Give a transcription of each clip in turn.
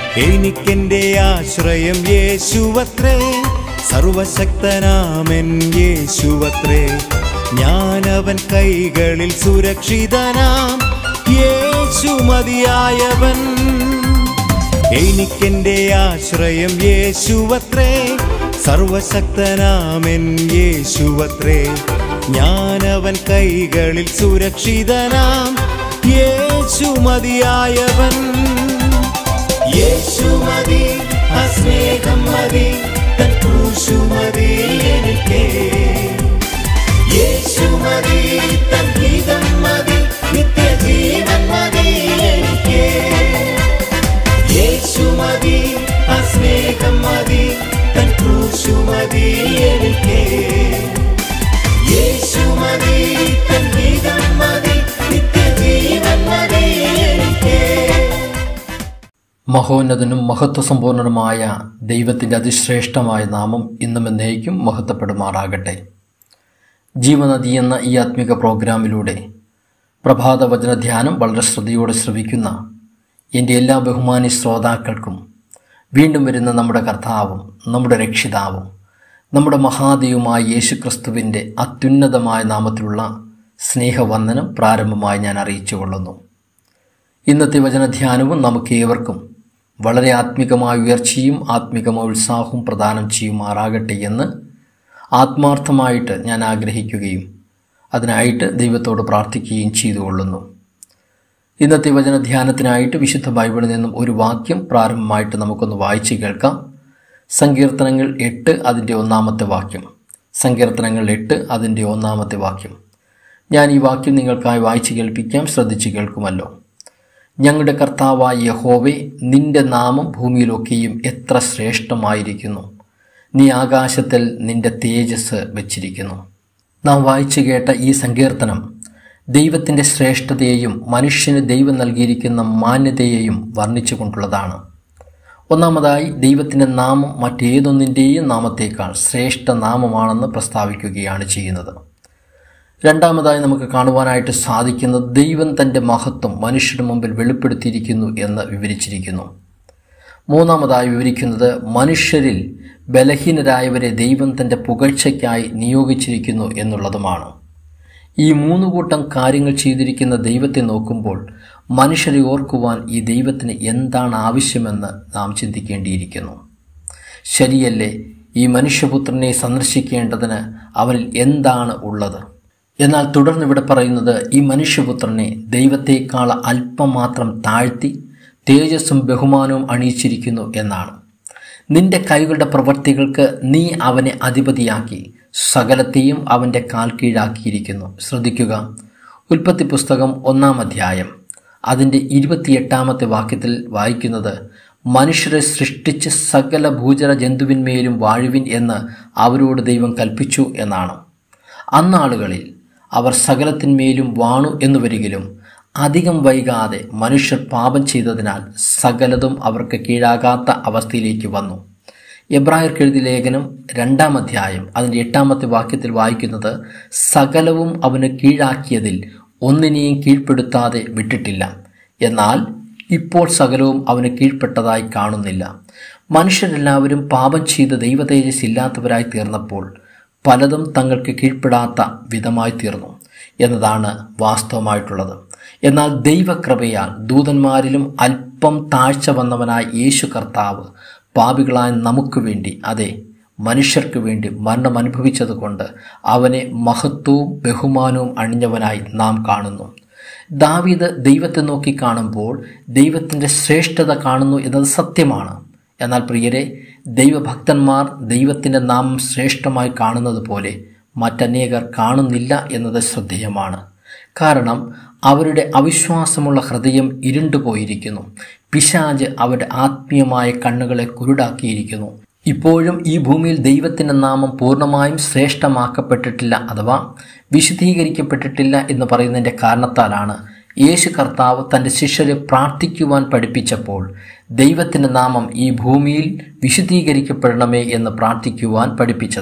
എനിക്കെന്റെ ആശ്രയം യേശുവത്രേ സർവശക്തനാമൻ യേശുവത്രേ ഞാനവൻ കൈകളിൽ സുരക്ഷിതനാം യേശു മതിയായവൻ എനിക്കെന്റെ ആശ്രയം യേശുവത്രേ സർവശക്തനാമൻ യേശുവത്രേ ഞാനവൻ കൈകളിൽ സുരക്ഷിതനാം യേശു മതിയായവൻ യേശു മതി ആ സ്നേഹം മതി തൻ ക്രൂശു മതി എനിക്ക് യേശു മതി തൻ ഗീതം മതി നിത്യജീവൻ മതി എനിക്ക് യേശു മതി ആ സ്നേഹം മതി തൻ ക്രൂശു മതി എനിക്ക് യേശു മതി തൻ ഗീതം മതി നിത്യജീവൻ മതി എനിക്ക് മഹോന്നതനും മഹത്വസമ്പൂർണനുമായ ദൈവത്തിൻ്റെ അതിശ്രേഷ്ഠമായ നാമം ഇന്നും എന്നേക്കും മഹത്വപ്പെടുമാറാകട്ടെ ജീവനദി എന്ന ഈ ആത്മിക പ്രോഗ്രാമിലൂടെ പ്രഭാത വചന ധ്യാനം വളരെ ശ്രദ്ധയോടെ ശ്രവിക്കുന്ന എൻ്റെ എല്ലാ ബഹുമാനി ശ്രോതാക്കൾക്കും വീണ്ടും വരുന്ന നമ്മുടെ കർത്താവും നമ്മുടെ രക്ഷിതാവും നമ്മുടെ മഹാദേവുമായ യേശുക്രിസ്തുവിൻ്റെ അത്യുന്നതമായ നാമത്തിലുള്ള സ്നേഹവന്ദനം പ്രാരംഭമായി ഞാൻ അറിയിച്ചു കൊള്ളുന്നു ഇന്നത്തെ വചനധ്യാനവും നമുക്ക് ഏവർക്കും വളരെ ആത്മികമായ ഉയർച്ചയും ആത്മികമായ ഉത്സാഹവും പ്രദാനം ചെയ്യുമാറാകട്ടെ എന്ന് ആത്മാർത്ഥമായിട്ട് ഞാൻ ആഗ്രഹിക്കുകയും അതിനായിട്ട് ദൈവത്തോട് പ്രാർത്ഥിക്കുകയും ചെയ്തുകൊള്ളുന്നു ഇന്നത്തെ വചനധ്യാനത്തിനായിട്ട് വിശുദ്ധ ബൈബിളിൽ നിന്നും ഒരു വാക്യം പ്രാരംഭമായിട്ട് നമുക്കൊന്ന് വായിച്ച് കേൾക്കാം സങ്കീർത്തനങ്ങൾ എട്ട് അതിൻ്റെ ഒന്നാമത്തെ വാക്യം സങ്കീർത്തനങ്ങൾ എട്ട് അതിൻ്റെ ഒന്നാമത്തെ വാക്യം ഞാൻ ഈ വാക്യം നിങ്ങൾക്കായി വായിച്ച് കേൾപ്പിക്കാം ശ്രദ്ധിച്ച് കേൾക്കുമല്ലോ ഞങ്ങളുടെ കർത്താവായ യഹോവേ നിന്റെ നാമം ഭൂമിയിലൊക്കെയും എത്ര ശ്രേഷ്ഠമായിരിക്കുന്നു നീ ആകാശത്തിൽ നിന്റെ തേജസ് വച്ചിരിക്കുന്നു നാം വായിച്ചു കേട്ട ഈ സങ്കീർത്തനം ദൈവത്തിൻ്റെ ശ്രേഷ്ഠതയെയും മനുഷ്യന് ദൈവം നൽകിയിരിക്കുന്ന മാന്യതയെയും വർണ്ണിച്ചുകൊണ്ടുള്ളതാണ് ഒന്നാമതായി ദൈവത്തിൻ്റെ നാമം മറ്റേതൊന്നിൻ്റെയും നാമത്തേക്കാൾ ശ്രേഷ്ഠ നാമമാണെന്ന് പ്രസ്താവിക്കുകയാണ് ചെയ്യുന്നത് രണ്ടാമതായി നമുക്ക് കാണുവാനായിട്ട് സാധിക്കുന്നത് ദൈവം തൻ്റെ മഹത്വം മനുഷ്യരുടെ മുമ്പിൽ വെളിപ്പെടുത്തിയിരിക്കുന്നു എന്ന് വിവരിച്ചിരിക്കുന്നു മൂന്നാമതായി വിവരിക്കുന്നത് മനുഷ്യരിൽ ബലഹീനരായവരെ ദൈവം തൻ്റെ പുകഴ്ചയ്ക്കായി നിയോഗിച്ചിരിക്കുന്നു എന്നുള്ളതുമാണ് ഈ മൂന്ന് കൂട്ടം കാര്യങ്ങൾ ചെയ്തിരിക്കുന്ന ദൈവത്തെ നോക്കുമ്പോൾ മനുഷ്യരെ ഓർക്കുവാൻ ഈ ദൈവത്തിന് എന്താണ് ആവശ്യമെന്ന് നാം ചിന്തിക്കേണ്ടിയിരിക്കുന്നു ശരിയല്ലേ ഈ മനുഷ്യപുത്രനെ സന്ദർശിക്കേണ്ടതിന് അവനിൽ എന്താണ് ഉള്ളത് എന്നാൽ തുടർന്ന് ഇവിടെ പറയുന്നത് ഈ മനുഷ്യപുത്രനെ ദൈവത്തെക്കാൾ അല്പം മാത്രം താഴ്ത്തി തേജസ്സും ബഹുമാനവും അണിയിച്ചിരിക്കുന്നു എന്നാണ് നിന്റെ കൈകളുടെ പ്രവൃത്തികൾക്ക് നീ അവനെ അധിപതിയാക്കി സകലത്തെയും അവൻ്റെ കാൽ കീഴാക്കിയിരിക്കുന്നു ശ്രദ്ധിക്കുക ഉൽപ്പത്തി പുസ്തകം ഒന്നാം അധ്യായം അതിൻ്റെ ഇരുപത്തിയെട്ടാമത്തെ വാക്യത്തിൽ വായിക്കുന്നത് മനുഷ്യരെ സൃഷ്ടിച്ച് സകല ഭൂചര ജന്തുവിന്മേലും വാഴുവിൻ എന്ന് അവരോട് ദൈവം കൽപ്പിച്ചു എന്നാണ് അന്നാളുകളിൽ അവർ സകലത്തിന്മേലും വാണു എന്നു വരികിലും അധികം വൈകാതെ മനുഷ്യർ പാപം ചെയ്തതിനാൽ സകലതും അവർക്ക് കീഴാകാത്ത അവസ്ഥയിലേക്ക് വന്നു എബ്രായർക്ക് എഴുതിയ ലേഖനം രണ്ടാം അധ്യായം അതിൻ്റെ എട്ടാമത്തെ വാക്യത്തിൽ വായിക്കുന്നത് സകലവും അവന് കീഴാക്കിയതിൽ ഒന്നിനെയും കീഴ്പ്പെടുത്താതെ വിട്ടിട്ടില്ല എന്നാൽ ഇപ്പോൾ സകലവും അവന് കീഴ്പ്പെട്ടതായി കാണുന്നില്ല മനുഷ്യരെല്ലാവരും പാപം ചെയ്ത് ദൈവതേജസ് ഇല്ലാത്തവരായി തീർന്നപ്പോൾ പലതും തങ്ങൾക്ക് കീഴ്പ്പെടാത്ത വിധമായി തീർന്നു എന്നതാണ് വാസ്തവമായിട്ടുള്ളത് എന്നാൽ ദൈവകൃപയാൽ ദൂതന്മാരിലും അല്പം താഴ്ച വന്നവനായ യേശു കർത്താവ് പാപികളായ നമുക്ക് വേണ്ടി അതെ മനുഷ്യർക്ക് വേണ്ടി മരണം അനുഭവിച്ചതുകൊണ്ട് അവനെ മഹത്വവും ബഹുമാനവും അണിഞ്ഞവനായി നാം കാണുന്നു ദാവീദ് ദൈവത്തെ നോക്കി കാണുമ്പോൾ ദൈവത്തിൻ്റെ ശ്രേഷ്ഠത കാണുന്നു എന്നത് സത്യമാണ് എന്നാൽ പ്രിയരെ ദൈവഭക്തന്മാർ ദൈവത്തിൻ്റെ നാമം ശ്രേഷ്ഠമായി കാണുന്നത് പോലെ മറ്റനേകർ കാണുന്നില്ല എന്നത് ശ്രദ്ധേയമാണ് കാരണം അവരുടെ അവിശ്വാസമുള്ള ഹൃദയം ഇരുണ്ടുപോയിരിക്കുന്നു പിശാജ് അവരുടെ ആത്മീയമായ കണ്ണുകളെ കുരുടാക്കിയിരിക്കുന്നു ഇപ്പോഴും ഈ ഭൂമിയിൽ ദൈവത്തിൻ്റെ നാമം പൂർണ്ണമായും ശ്രേഷ്ഠമാക്കപ്പെട്ടിട്ടില്ല അഥവാ വിശദീകരിക്കപ്പെട്ടിട്ടില്ല എന്ന് പറയുന്നതിൻ്റെ കാരണത്താലാണ് യേശു കർത്താവ് തൻ്റെ ശിഷ്യരെ പ്രാർത്ഥിക്കുവാൻ പഠിപ്പിച്ചപ്പോൾ ദൈവത്തിൻ്റെ നാമം ഈ ഭൂമിയിൽ വിശദീകരിക്കപ്പെടണമേ എന്ന് പ്രാർത്ഥിക്കുവാൻ പഠിപ്പിച്ചത്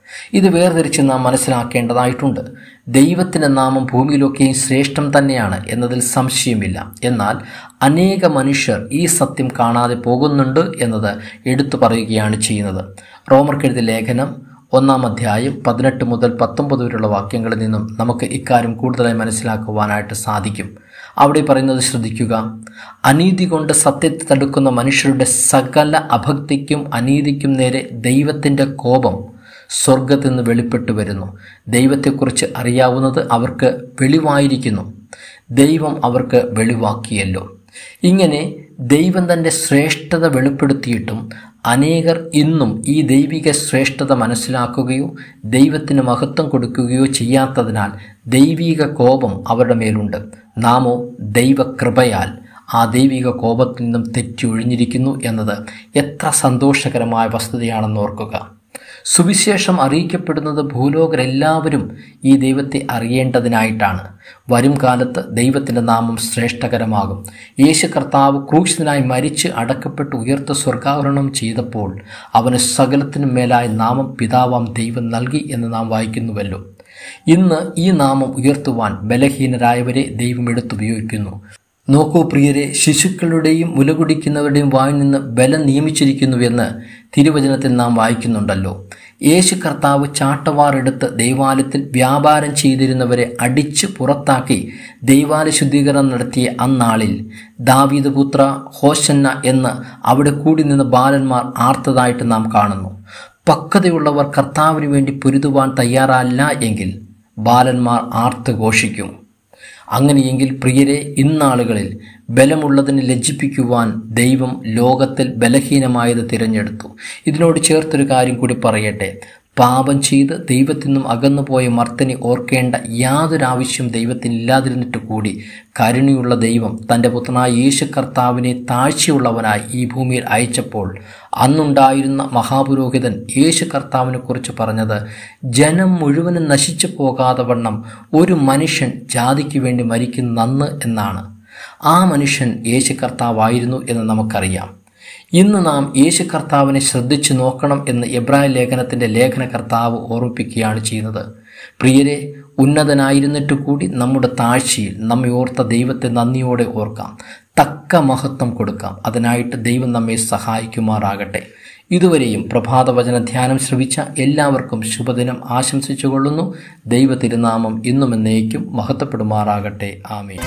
ഇത് വേർതിരിച്ച് നാം മനസ്സിലാക്കേണ്ടതായിട്ടുണ്ട് ദൈവത്തിൻ്റെ നാമം ഭൂമിയിലൊക്കെയും ശ്രേഷ്ഠം തന്നെയാണ് എന്നതിൽ സംശയമില്ല എന്നാൽ അനേക മനുഷ്യർ ഈ സത്യം കാണാതെ പോകുന്നുണ്ട് എന്നത് എടുത്തു പറയുകയാണ് ചെയ്യുന്നത് റോമർക്കെഴുതിയ ലേഖനം ഒന്നാം അധ്യായം പതിനെട്ട് മുതൽ പത്തൊമ്പത് വരെയുള്ള വാക്യങ്ങളിൽ നിന്നും നമുക്ക് ഇക്കാര്യം കൂടുതലായി മനസ്സിലാക്കുവാനായിട്ട് സാധിക്കും അവിടെ പറയുന്നത് ശ്രദ്ധിക്കുക അനീതി കൊണ്ട് സത്യത്തെ തടുക്കുന്ന മനുഷ്യരുടെ സകല അഭക്തിക്കും അനീതിക്കും നേരെ ദൈവത്തിൻ്റെ കോപം സ്വർഗത്തിൽ നിന്ന് വെളിപ്പെട്ടു വരുന്നു ദൈവത്തെക്കുറിച്ച് അറിയാവുന്നത് അവർക്ക് വെളിവായിരിക്കുന്നു ദൈവം അവർക്ക് വെളിവാക്കിയല്ലോ ഇങ്ങനെ ദൈവം തൻ്റെ ശ്രേഷ്ഠത വെളിപ്പെടുത്തിയിട്ടും അനേകർ ഇന്നും ഈ ദൈവിക ശ്രേഷ്ഠത മനസ്സിലാക്കുകയോ ദൈവത്തിന് മഹത്വം കൊടുക്കുകയോ ചെയ്യാത്തതിനാൽ ദൈവിക കോപം അവരുടെ മേലുണ്ട് നാമോ ദൈവകൃപയാൽ ആ ദൈവിക കോപത്തിൽ നിന്നും തെറ്റി ഒഴിഞ്ഞിരിക്കുന്നു എന്നത് എത്ര സന്തോഷകരമായ വസ്തുതയാണെന്ന് ഓർക്കുക സുവിശേഷം അറിയിക്കപ്പെടുന്നത് ഭൂലോകരെല്ലാവരും ഈ ദൈവത്തെ അറിയേണ്ടതിനായിട്ടാണ് വരും കാലത്ത് ദൈവത്തിൻ്റെ നാമം ശ്രേഷ്ഠകരമാകും യേശു കർത്താവ് ക്രൂശിതനായി മരിച്ച് അടക്കപ്പെട്ട് ഉയർത്ത സ്വർഗാവരണം ചെയ്തപ്പോൾ അവന് സകലത്തിനും മേലായ നാമം പിതാവാം ദൈവം നൽകി എന്ന് നാം വായിക്കുന്നുവല്ലോ ഇന്ന് ഈ നാമം ഉയർത്തുവാൻ ബലഹീനരായവരെ ദൈവം എടുത്തുപയോഗിക്കുന്നു നോക്കൂ പ്രിയരെ ശിശുക്കളുടെയും മുലകുടിക്കുന്നവരുടെയും വായിൽ നിന്ന് ബലം നിയമിച്ചിരിക്കുന്നുവെന്ന് തിരുവചനത്തിൽ നാം വായിക്കുന്നുണ്ടല്ലോ യേശു കർത്താവ് ചാട്ടവാറെടുത്ത് ദൈവാലയത്തിൽ വ്യാപാരം ചെയ്തിരുന്നവരെ അടിച്ച് പുറത്താക്കി ദൈവാലയ ശുദ്ധീകരണം നടത്തിയ അന്നാളിൽ ദാവീദ് പുത്ര ഹോശന്ന എന്ന് അവിടെ കൂടി നിന്ന് ബാലന്മാർ ആർത്തതായിട്ട് നാം കാണുന്നു പക്വതയുള്ളവർ കർത്താവിന് വേണ്ടി പൊരുതുവാൻ തയ്യാറല്ല എങ്കിൽ ബാലന്മാർ ആർത്ത് ഘോഷിക്കും അങ്ങനെയെങ്കിൽ പ്രിയരെ ഇന്നാളുകളിൽ ബലമുള്ളതിനെ ലജ്ജിപ്പിക്കുവാൻ ദൈവം ലോകത്തിൽ ബലഹീനമായത് തിരഞ്ഞെടുത്തു ഇതിനോട് ചേർത്തൊരു കാര്യം കൂടി പറയട്ടെ പാപം ചെയ്ത് ദൈവത്തിൽ നിന്നും അകന്നുപോയ മർത്തനെ ഓർക്കേണ്ട യാതൊരാവശ്യം ദൈവത്തിനില്ലാതിരുന്നിട്ട് കൂടി കരുണയുള്ള ദൈവം തൻ്റെ പുത്രനായ യേശു കർത്താവിനെ താഴ്ചയുള്ളവനായി ഈ ഭൂമിയിൽ അയച്ചപ്പോൾ അന്നുണ്ടായിരുന്ന മഹാപുരോഹിതൻ യേശു കർത്താവിനെ കുറിച്ച് പറഞ്ഞത് ജനം മുഴുവനും നശിച്ചു പോകാതെ വണ്ണം ഒരു മനുഷ്യൻ ജാതിക്ക് വേണ്ടി മരിക്കുന്ന നന്ന് എന്നാണ് ആ മനുഷ്യൻ യേശു കർത്താവായിരുന്നു എന്ന് നമുക്കറിയാം ഇന്ന് നാം യേശു കർത്താവിനെ ശ്രദ്ധിച്ചു നോക്കണം എന്ന് എബ്രായ ലേഖനത്തിൻ്റെ ലേഖനകർത്താവ് ഓർമ്മിപ്പിക്കുകയാണ് ചെയ്യുന്നത് പ്രിയരെ ഉന്നതനായിരുന്നിട്ട് കൂടി നമ്മുടെ താഴ്ചയിൽ നമ്മെ ഓർത്ത ദൈവത്തെ നന്ദിയോടെ ഓർക്കാം തക്ക മഹത്വം കൊടുക്കാം അതിനായിട്ട് ദൈവം നമ്മെ സഹായിക്കുമാറാകട്ടെ ഇതുവരെയും പ്രഭാതവചന ധ്യാനം ശ്രവിച്ച എല്ലാവർക്കും ശുഭദിനം ആശംസിച്ചുകൊള്ളുന്നു ദൈവ തിരുനാമം ഇന്നും എന്നേക്കും മഹത്വപ്പെടുമാറാകട്ടെ ആമേ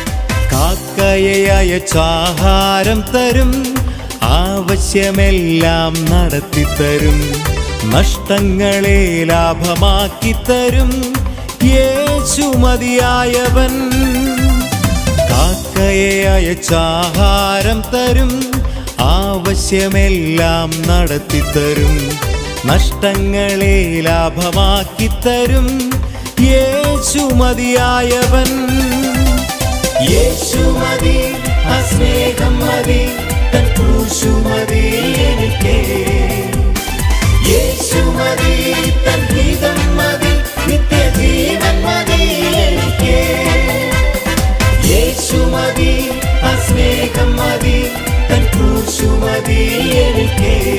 കാക്കയായ ചാഹാരം തരും ആവശ്യമെല്ലാം നടത്തിത്തരും നഷ്ടങ്ങളെ ലാഭമാക്കി തരും യേശു മതിയായവൻ കാക്കയായ ചാഹാരം തരും ആവശ്യമെല്ലാം നടത്തിത്തരും നഷ്ടങ്ങളെ ലാഭമാക്കി തരും യേശു മതിയായവൻ യേശു മതി ആ സ്നേഹം മതി തൻ ക്രൂശു മതി എനിക്ക് യേശു മതി തൻ ഗീതം മതി നിത്യജീവൻ മതി എനിക്ക് യേശു മതി ആ സ്നേഹം മതി തൻ ക്രൂശു മതി എനിക്ക്